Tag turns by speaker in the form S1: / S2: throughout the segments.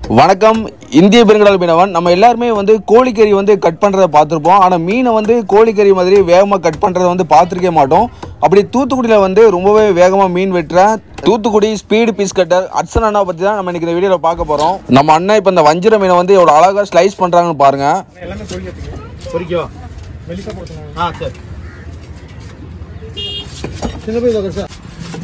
S1: வணக்கம் இந்திய பெருங்கடல் மீனவன் நம்ம எல்லாருமே வந்து கோழிக்கறி வந்து கட் பண்ணுறதை பார்த்துருப்போம் ஆனால் மீனை வந்து கோழிக்கறி மாதிரி வேகமாக கட் பண்ணுறதை வந்து பார்த்துருக்கே மாட்டோம் அப்படி தூத்துக்குடியில் வந்து ரொம்பவே வேகமாக மீன் வெட்டுறேன் தூத்துக்குடி ஸ்பீடு பீஸ் கட்டர் அட்சன் அண்ணா பற்றி தான் நம்ம இன்னைக்கு இந்த வீடியோவில் பார்க்க போகிறோம் நம்ம அண்ணன் இப்போ இந்த வஞ்சிர மீனை வந்து எவ்வளோ அழகாக ஸ்லைஸ் பண்ணுறாங்கன்னு பாருங்கள்
S2: எல்லாமே பொரிக்கிறதுக்கு பொரிக்கவா மெலிசா போட்டுங்க ஆ சரி சின்ன போய் பார்க்க சார்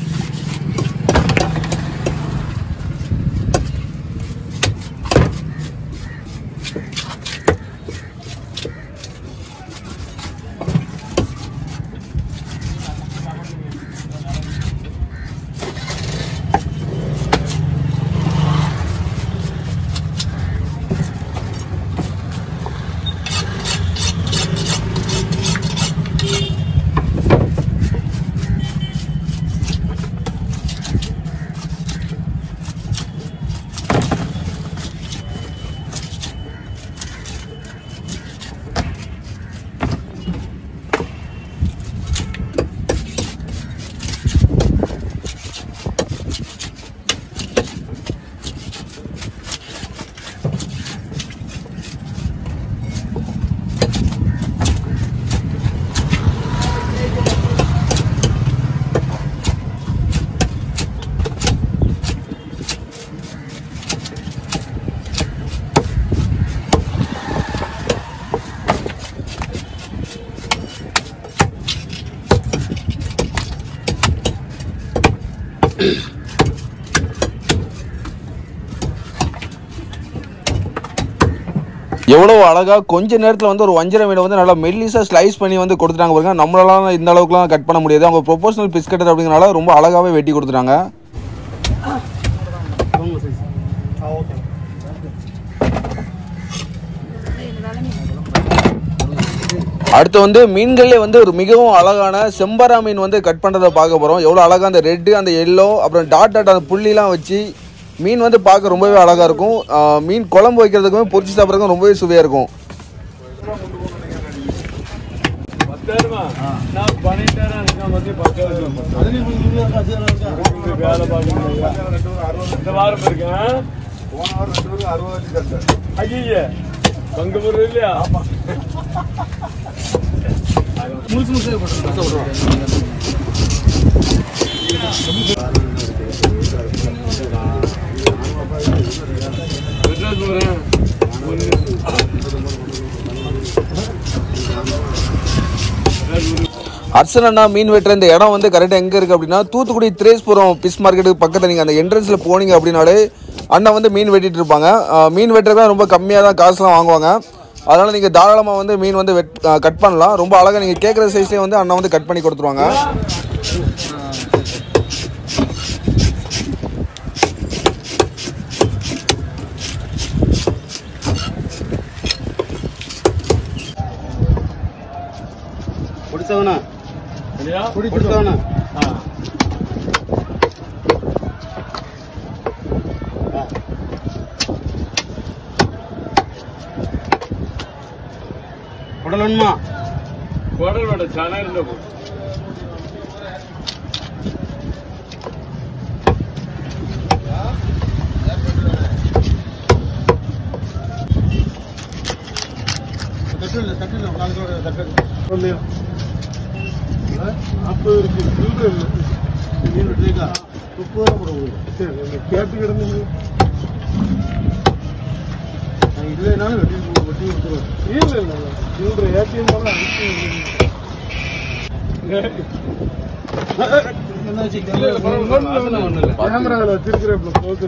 S1: எவ்வளோ அழகாக கொஞ்ச நேரத்தில் வந்து ஒரு வஞ்சிர மீனை வந்து நல்லா மெல்லிஸாக ஸ்லைஸ் பண்ணி வந்து கொடுத்துட்டாங்க பாருங்க நம்மளால இந்த அளவுக்குலாம் கட் பண்ண முடியாது அவங்க ப்ரொபோஷனல் பிஸ் கட்டர் அப்படிங்கிறனால ரொம்ப அழகாகவே வெட்டி கொடுத்துட்டாங்க
S2: உங்க சைஸ் ஆ ஓகே
S1: அடுத்து வந்து மீன்கள்லே வந்து ஒரு மிகவும் அழகான செம்பரா மீன் வந்து கட் பண்ணுறதை பார்க்க போகிறோம் எவ்வளோ அழகாக அந்த ரெட்டு அந்த எல்லோ அப்புறம் டாட் டாட் அந்த புள்ளிலாம் வச்சு மீன் வந்து பார்க்க ரொம்பவே அழகாக இருக்கும் ஆஹ் மீன் குழம்பு வைக்கிறதுக்குமே பொரிச்சு சாப்பிட்றதுக்கும் ரொம்பவே சுவையாக இருக்கும்
S3: நான் பண்ணிட்டேன் எனக்கு வந்து பக்கம்
S2: அதுல உங்களுக்கு இவ்வளோ காசு இருக்கா
S3: வேலை பார்க்கணும் இந்த வாரம் இருக்கேன் ஐய பங்கு முறை இல்லையா
S2: முழுசு முழுசே போட்டுருங்க
S3: மெட்ராஸ் போறேன்
S1: அர்சன் அண்ணா மீன் வெட்டுற இந்த இடம் வந்து கரெக்டாக எங்கே இருக்குது அப்படின்னா தூத்துக்குடி திரேஸ்புரம் பிஸ் மார்க்கெட்டுக்கு பக்கத்தில் நீங்கள் அந்த என்ட்ரன்ஸில் போனீங்க அப்படின்னாலே அண்ணா வந்து மீன் வெட்டிட்டு இருப்பாங்க ஆஹ் மீன் வெட்டுறதுலாம் ரொம்ப கம்மியாக தான் காசுலாம் வாங்குவாங்க அதனால் நீங்கள் தாராளமாக வந்து மீன் வந்து வெட் கட் பண்ணலாம் ரொம்ப அழகாக நீங்கள் கேட்குற சைஸ்லேயே வந்து அண்ணா வந்து கட் பண்ணி கொடுத்துருவாங்க
S2: பிடிச்சவனா
S3: இல்லையா
S2: பிடிச்சவனா
S3: ஆ.
S2: உடலன்மா
S3: குடல் வடை சேனல்ல போ
S2: தட்டில் தட்டில் நாலு தட்டு சொல்லியா நாற்பது இருக்கு சில்லறை இல்லை மீன் வெட்டிருக்கா முப்பது ரூபா போட முடியும் சரி நீங்கள் கேட்டு கிடந்தீங்க நான் இல்லைனாலும் வெட்டி வெட்டி கொடுத்துருவேன் இல்லை இல்லை இல்லை சில்லறை ஏடிஎம் போல கேமராவில் வச்சிருக்கிறேன் போகுது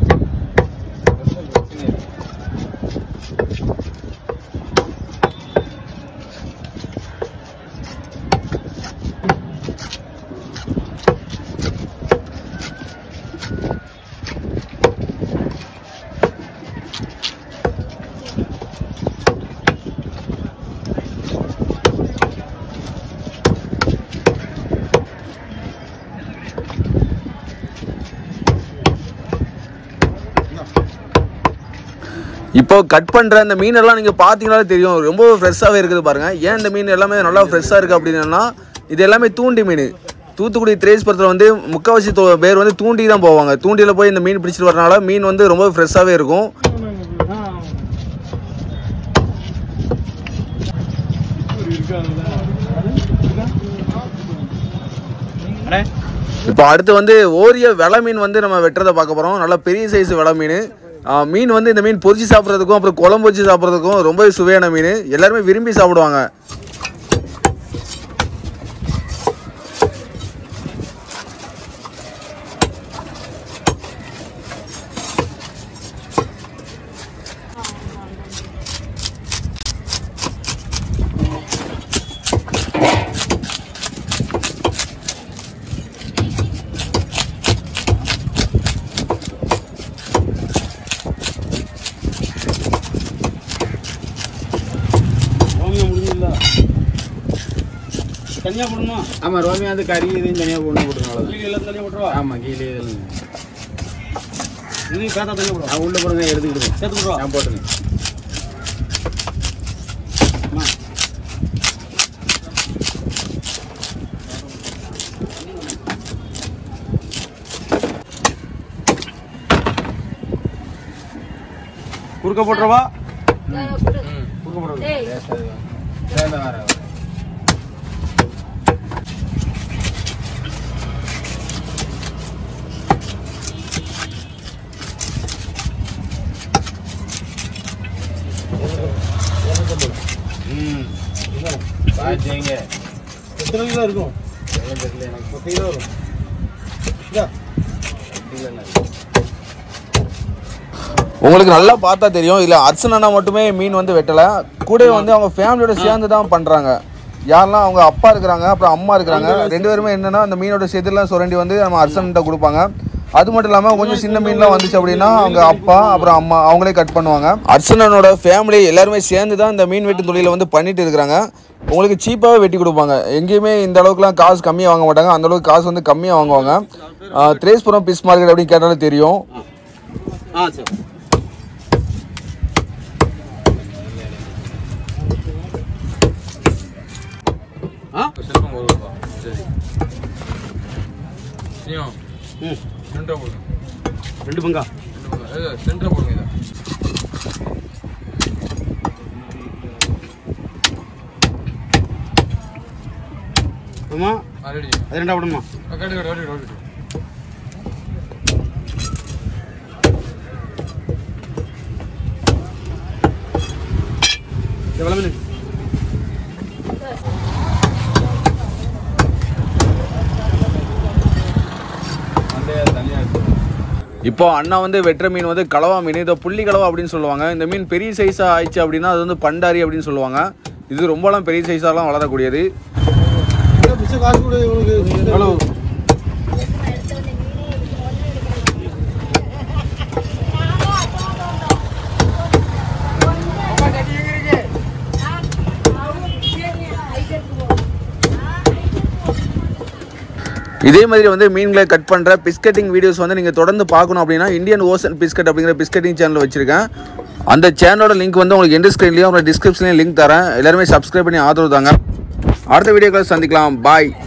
S1: இப்போ கட் பண்ணுற இந்த மீனெல்லாம் நீங்கள் பார்த்தீங்கனாலே தெரியும் ரொம்ப ஃப்ரெஷ்ஷாகவே இருக்குது பாருங்கள் ஏன் இந்த மீன் எல்லாமே நல்லா ஃப்ரெஷ்ஷாக இருக்குது அப்படின்னா இது எல்லாமே தூண்டி மீன் தூத்துக்குடி திரேஸ்புரத்தில் வந்து முக்கால்வாசி தோ- பேர் வந்து தூண்டி தான் போவாங்க தூண்டியில் போய் இந்த மீன் பிடிச்சிட்டு வரனால மீன் வந்து ரொம்ப ஃப்ரெஷ்ஷாகவே இருக்கும் இப்போ அடுத்து வந்து ஓரிய வெலை மீன் வந்து நம்ம வெட்டுறதை பார்க்க போகிறோம் நல்லா பெரிய சைஸ் வெலை மீன் ஆ, மீன் வந்து இந்த மீன் பொரிச்சு சாப்பிட்றதுக்கும் அப்புறம் குழம்பு வச்சு சாப்பிட்றதுக்கும் ரொம்பவே சுவையான மீன் எல்லாருமே விரும்பி சாப்பிடுவாங்க
S2: தனியா போடணுமா
S4: ஆமா ரோமியா வந்து கறி இதையும் தனியாக போட்டு போட்டுருங்க
S2: கீழே எல்லாம் தனியா போட்டுருவா
S4: ஆமா கீழே இதெல்லாம்
S2: இதையும் பேத்தா தனியா போடுவா
S4: நான் உள்ள போடுங்க எடுத்துக்கிடுங்க
S2: சேர்த்து போடுவா
S4: நான் போட்டுருங்க
S2: குறுக்க போட்டுருவா
S4: சேர்ந்த வர ம் பாத்தீங்க
S2: எத்தனை கிலோ இருக்கும்
S4: தெரியல எனக்கு பத்து கிலோ வரும்
S2: இதா
S4: இல்லை இல்லை
S1: உங்களுக்கு நல்லா பார்த்தா தெரியும் இல்லை அர்ச்சனா மட்டுமே மீன் வந்து வெட்டலை கூட வந்து அவங்க ஃபேமிலியோட சேர்ந்து தான் பண்ணுறாங்க யாரெல்லாம் அவங்க அப்பா இருக்கிறாங்க அப்புறம் அம்மா இருக்கிறாங்க ரெண்டு பேருமே என்னன்னா அந்த மீனோட செதிலாம் சுரண்டி வந்து நம்ம அர்ச்சன்கிட்ட கொடுப்பாங்க அது மட்டும் இல்லாமல் கொஞ்சம் சின்ன மீன்லாம் வந்துச்சு அப்படின்னா அவங்க அப்பா அப்புறம் அம்மா அவங்களே கட் பண்ணுவாங்க அர்ச்சனனோட ஃபேமிலி எல்லாருமே சேர்ந்து தான் இந்த மீன் வெட்டும் தொழிலை வந்து பண்ணிட்டு இருக்கிறாங்க உங்களுக்கு சீப்பாகவே வெட்டி கொடுப்பாங்க எங்கேயுமே இந்த அளவுக்குலாம் காசு கம்மியாக வாங்க மாட்டாங்க அந்த அளவுக்கு காசு வந்து கம்மியாக வாங்குவாங்க ஆஹ் திரேஸ்புரம் பிஸ் மார்க்கெட் அப்படின்னு கேட்டாலே தெரியும்
S2: ஆ சரி ஆ
S3: செல்வம் ஒரு ரூபா சரி நீயும்
S2: ம்
S3: சென்டரா போடுங்க
S2: ரெண்டு பங்கா
S3: சென்டரா போடுங்க இதை
S2: ஆமா
S3: ஆல்ரெடி
S2: அது ரெண்டா போடணுமா
S3: கட்டு கட்டு கட்டு கட்டு
S2: எவ்வளோ மீன்
S4: வந்து தனியாக எடுத்து
S1: இப்போ அண்ணா வந்து வெட்டுற மீன் வந்து கலவா மீன் இதை புள்ளி கலவா அப்படின்னு சொல்லுவாங்க இந்த மீன் பெரிய சைஸாக ஆயிடுச்சு அப்படின்னா அது வந்து பண்டாரி அப்படின்னு சொல்லுவாங்க இது ரொம்பலாம் பெரிய சைஸாலாம் வளரக்கூடியது
S2: பிச்சை காசு கூட இவனுக்கு எவ்வளோ
S1: இதே மாதிரி வந்து மீன்களை கட் பண்ணுற பிஸ்கட்டிங் வீடியோஸ் வந்து நீங்கள் தொடர்ந்து பார்க்கணும் அப்படின்னா இந்தியன் ஓசன் பிஸ்கட் அப்படிங்கிற பிஸ்கட்டிங் சேனல் வச்சுருக்கேன் அந்த சேனலோட லிங்க் வந்து உங்களுக்கு எந்த ஸ்க்ரீன்லையும் உங்களோட டிஸ்கிரிப்ஷன்லையும் லிங்க் தரேன் எல்லாருமே சப்ஸ்கிரைப் பண்ணி ஆதரவு தாங்க அடுத்த வீடியோக்களை சந்திக்கலாம் பாய்